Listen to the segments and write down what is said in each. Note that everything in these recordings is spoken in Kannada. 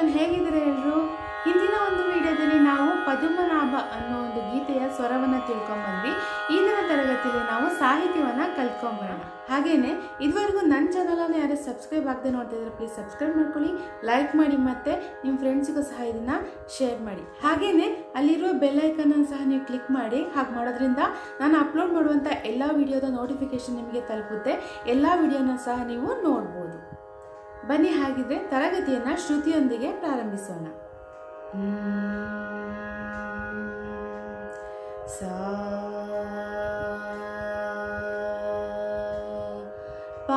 ಎವ್ರಿವನ್ ಹೇಗಿದ್ದಾರೆ ಎಲ್ಲರೂ ಹಿಂದಿನ ಒಂದು ವಿಡಿಯೋದಲ್ಲಿ ನಾವು ಪದ್ಮನಾಭ ಅನ್ನೋ ಒಂದು ಗೀತೆಯ ಸ್ವರವನ್ನು ತಿಳ್ಕೊಂಬಂದ್ವಿ ಈಗಿನ ತರಗತಿಯಲ್ಲಿ ನಾವು ಸಾಹಿತ್ಯವನ್ನು ಕಲ್ತ್ಕೊಂಬರೋಣ ಹಾಗೇನೆ ಇದುವರೆಗೂ ನನ್ನ ಚಾನಲನ್ನು ಯಾರು ಸಬ್ಸ್ಕ್ರೈಬ್ ಆಗದೆ ನೋಡ್ತಿದ್ರೆ ಪ್ಲೀಸ್ ಸಬ್ಸ್ಕ್ರೈಬ್ ಮಾಡ್ಕೊಳ್ಳಿ ಲೈಕ್ ಮಾಡಿ ಮತ್ತೆ ನಿಮ್ಮ ಫ್ರೆಂಡ್ಸ್ಗೂ ಸಹ ಇದನ್ನ ಶೇರ್ ಮಾಡಿ ಹಾಗೇನೆ ಅಲ್ಲಿರುವ ಬೆಲ್ ಐಕನ್ ಸಹ ನೀವು ಕ್ಲಿಕ್ ಮಾಡಿ ಹಾಗೆ ಮಾಡೋದ್ರಿಂದ ನಾನು ಅಪ್ಲೋಡ್ ಮಾಡುವಂಥ ಎಲ್ಲ ವಿಡಿಯೋದ ನೋಟಿಫಿಕೇಶನ್ ನಿಮಗೆ ತಲುಪುತ್ತೆ ಎಲ್ಲ ವಿಡಿಯೋನ ಸಹ ನೀವು ನೋಡ್ಬೋದು ಬನ್ನಿ ಹಾಗಿದ್ರೆ ತರಗತಿಯನ್ನ ಶ್ರುತಿಯೊಂದಿಗೆ ಪ್ರಾರಂಭಿಸೋಣ ಸಾ ಪಾ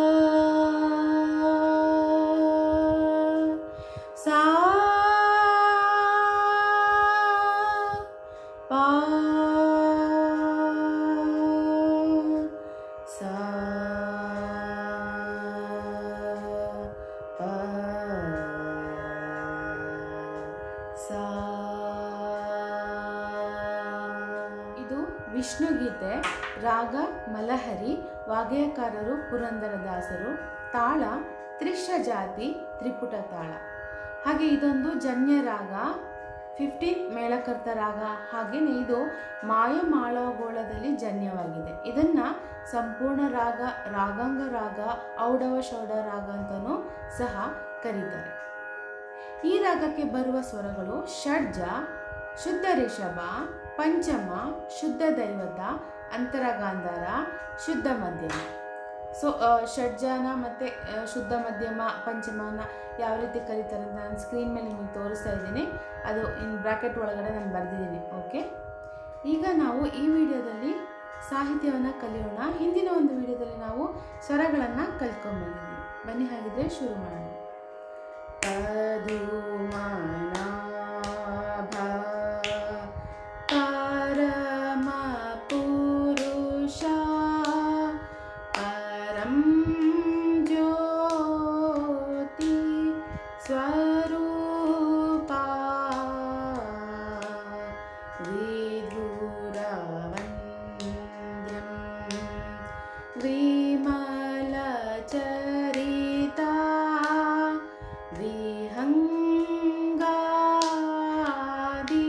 ಸಾ ಪಾ ಸಾ ಪ ಸಾ ಇದು ವಿಷ್ಣು ಗೀತೆ ರಾಗ ಮಲಹರಿ ವಾಗ್ಯಕಾರರು ಪುರಂದರದಾಸರು ತಾಳ ತ್ರಿಶ ಜಾತಿ ತ್ರಿಪುಟ ತಾಳ ಹಾಗೆ ಇದೊಂದು ಜನ್ಯ ರಾಗ ಫಿಫ್ಟೀನ್ ಮೇಳಕರ್ತ ರಾಗ ಹಾಗೆಯೇ ಇದು ಮಾಯಮಾಳಗೋಳದಲ್ಲಿ ಜನ್ಯವಾಗಿದೆ ಇದನ್ನ ಸಂಪೂರ್ಣ ರಾಗ ರಾಗಾಂಗ ರಾಗ ಔಡವ ಶೌಡ ರಾಗ ಅಂತಲೂ ಸಹ ಕರೀತಾರೆ ಈ ರಾಗಕ್ಕೆ ಬರುವ ಸ್ವರಗಳು ಷಡ್ಜ ಶುದ್ಧ ರಿಷಭ ಪಂಚಮ ಶುದ್ಧ ದೈವತ ಅಂತರಗಾಂಧಾರ ಶುದ್ಧ ಮಧ್ಯಮ ಸೊ ಷಡ್ಜನ ಮತ್ತು ಶುದ್ಧ ಮಧ್ಯಮ ಪಂಚಮನ ಯಾವ ರೀತಿ ಕರೀತಾರೆ ಅಂತ ನಾನು ಸ್ಕ್ರೀನ್ ಮೇಲೆ ನಿಮಗೆ ತೋರಿಸ್ತಾ ಇದ್ದೀನಿ ಅದು ಇನ್ ಬ್ರಾಕೆಟ್ ಒಳಗಡೆ ನಾನು ಬರೆದಿದ್ದೀನಿ ಓಕೆ ಈಗ ನಾವು ಈ ವಿಡಿಯೋದಲ್ಲಿ ಸಾಹಿತ್ಯವನ್ನು ಕಲಿಯೋಣ ಹಿಂದಿನ ಒಂದು ವಿಡಿಯೋದಲ್ಲಿ ನಾವು ಸ್ವರಗಳನ್ನು ಕಲ್ತ್ಕೊಂಡ್ಬಂದಿದ್ದೀವಿ ಬನ್ನಿ ಹಾಗಿದ್ರೆ ಶುರು ಮಾಡೋಣ ಪದುಮನಾಭ ಪರಮ ಪುರುಷ ಪರಂ ಜ್ಯೋತಿ ಸ್ವರೂಪ ವಿಧುರವಂದ್ಯಂ ವಿಮಲಚರಿತಾ ವಿಹಂಗಾದಿ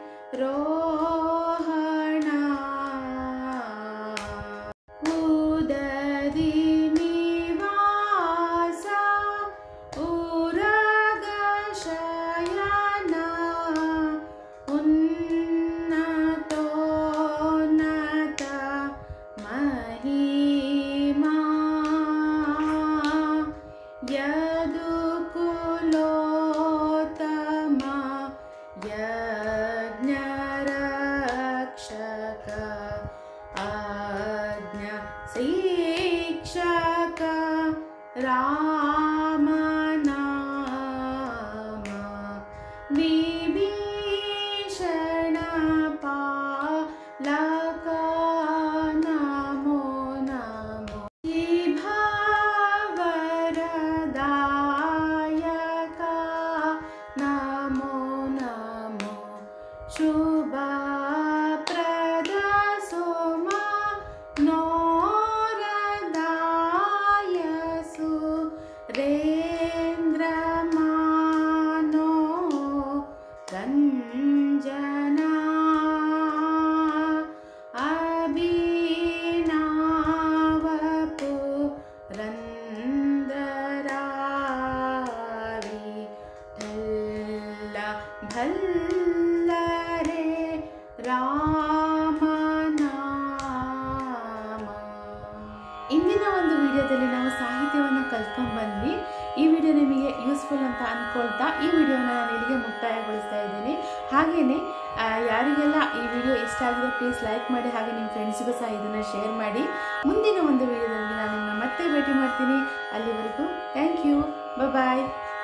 ರೋಹಣ ಉದದಿ ನಿವಾಸ ಉರಗ ಶಯನ ಉನ್ನತೋನ್ನತ ಮಹಿಮಾ ಯದು ಕುಲೋತ್ತಮ ಯಜ್ಞರಕ್ಷಕ ಆಜ್ಞ ಶಿಕ್ಷಕ ರಾಮನಾಮ ವಿಭೀಷಣ ಪಾಲಕ ನಮೋ ನಮೋ ಭಾವರದಾಯಕ ನಮೋ ನಮೋ ಶುಭಪ್ರದ ಸೋಮ ನೋರದಾಯಸು ರೇಂದ್ರಮಾನೋ ರಂಜನಾ ಅಭಿನಾವಪು ರಂದರಾವಿ ಠಲ್ಲ ಭಲ್ಲರೆ ರಾಮನಾಮ ಇಂದಿನ ಒಂದು ವಿಡಿಯೋದಲ್ಲಿ ನಾವು ಸಾಹಿತ್ಯವನ್ನು ಕಲ್ತ್ಕೊಂಡು ಬಂದ್ವಿ ಈ ವಿಡಿಯೋ ನಿಮಗೆ ಯೂಸ್ಫುಲ್ ಅಂತ ಅಂದ್ಕೊಳ್ತಾ ಈ ವಿಡಿಯೋನ ನಾನು ಇಲ್ಲಿಗೆ ಮುಕ್ತಾಯಗೊಳಿಸ್ತಾ ಇದ್ದೀನಿ ಹಾಗೆಯೇ ಯಾರಿಗೆಲ್ಲ ಈ ವಿಡಿಯೋ ಇಷ್ಟ ಆಗಿದೆ ಪ್ಲೀಸ್ ಲೈಕ್ ಮಾಡಿ ಹಾಗೆ ನಿಮ್ಮ ಫ್ರೆಂಡ್ಸ್ಗೂ ಸಹ ಇದನ್ನು ಶೇರ್ ಮಾಡಿ ಮುಂದಿನ ಒಂದು ವಿಡಿಯೋದಲ್ಲಿ ನಾನು ನಿಮ್ಮನ್ನ ಮತ್ತೆ ಭೇಟಿ ಮಾಡ್ತೀನಿ ಅಲ್ಲಿವರೆಗೂ ಥ್ಯಾಂಕ್ ಯು ಬಾಯ್